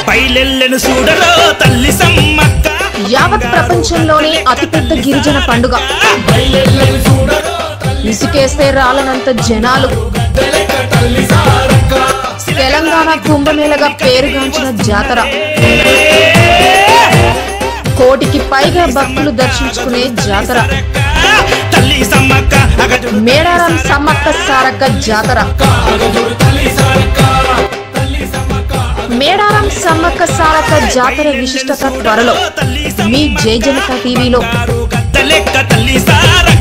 పైలెల్లెను చూడరో తల్లి సమ్మక్క యావత్ ప్రపంచంలోనే అతిపెద్ద గిరిజన పండుగ బయలెల్లని చూడరో తల్లి ఇసుకేస్తే రాలనంత జనాలు గద్దెలెక్క తల్లి సారక్క తెలంగాణ కుంభమేళగా పేరుగాంచిన జాతర కోటికి పైగా భక్తులు దర్శించుకునే జాతర తల్లి సమ్మక్క అగడు మేడారం సమ్మక్క సారక్క జాతర అగదుడు తల్లి సారక్క తల్లి సమ్మక్క మేడారం సమ్మక్క సారక్క జాతర విశిష్టత త్వరలో మీ జై జనతా టీవీలో గద్దెలెక్క తల్లి సారక్క